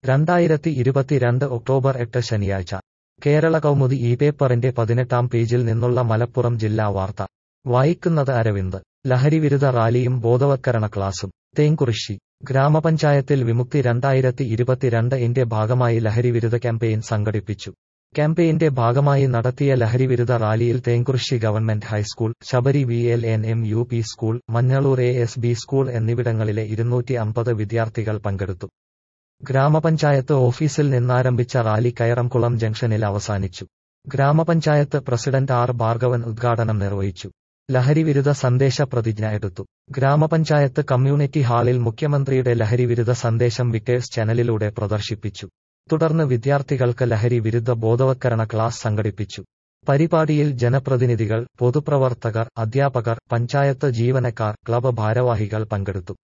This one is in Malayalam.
രണ്ടായിരത്തി ഇരുപത്തിരണ്ട് ഒക്ടോബർ എട്ട് ശനിയാഴ്ച കേരള കൗമുദി ഈ പേപ്പറിന്റെ പതിനെട്ടാം പേജിൽ നിന്നുള്ള മലപ്പുറം ജില്ലാ വാർത്ത വായിക്കുന്നത് അരവിന്ദ് ലഹരിവിരുദ്ധ റാലിയും ബോധവത്കരണ ക്ലാസും തേങ്കുറിശ്ശി ഗ്രാമപഞ്ചായത്തിൽ വിമുക്തി രണ്ടായിരത്തി ഇരുപത്തിരണ്ട് ഇന്റെ ഭാഗമായി ലഹരിവിരുദ്ധ ക്യാമ്പയിൻ സംഘടിപ്പിച്ചു ക്യാമ്പയിന്റെ ഭാഗമായി നടത്തിയ ലഹരിവിരുദ്ധ റാലിയിൽ Thenkurissi government high school Sabari V L N M U P school Manjalur A S B school എന്നിവിടങ്ങളിലെ ഇരുന്നൂറ്റി അമ്പത് വിദ്യാർത്ഥികൾ പങ്കെടുത്തു ഗ്രാമപഞ്ചായത്ത് ഓഫീസിൽ നിന്നാരംഭിച്ച റാലി കയറംകുളം ജംഗ്ഷനിൽ അവസാനിച്ചു ഗ്രാമപഞ്ചായത്ത് പ്രസിഡന്റ് ആർ ഭാർഗവൻ ഉദ്ഘാടനം നിർവഹിച്ചു ലഹരിവിരുദ്ധ സന്ദേശ പ്രതിജ്ഞ എടുത്തു ഗ്രാമപഞ്ചായത്ത് കമ്മ്യൂണിറ്റി ഹാളിൽ മുഖ്യമന്ത്രിയുടെ ലഹരിവിരുദ്ധ സന്ദേശം വിക്കേഴ്സ് ചാനലിലൂടെ പ്രദർശിപ്പിച്ചു തുടർന്ന് വിദ്യാർത്ഥികൾക്ക് ലഹരി വിരുദ്ധ ബോധവത്കരണ ക്ലാസ് സംഘടിപ്പിച്ചു പരിപാടിയിൽ ജനപ്രതിനിധികൾ പൊതുപ്രവർത്തകർ അധ്യാപകർ പഞ്ചായത്ത് ജീവനക്കാർ ക്ലബ് ഭാരവാഹികൾ പങ്കെടുത്തു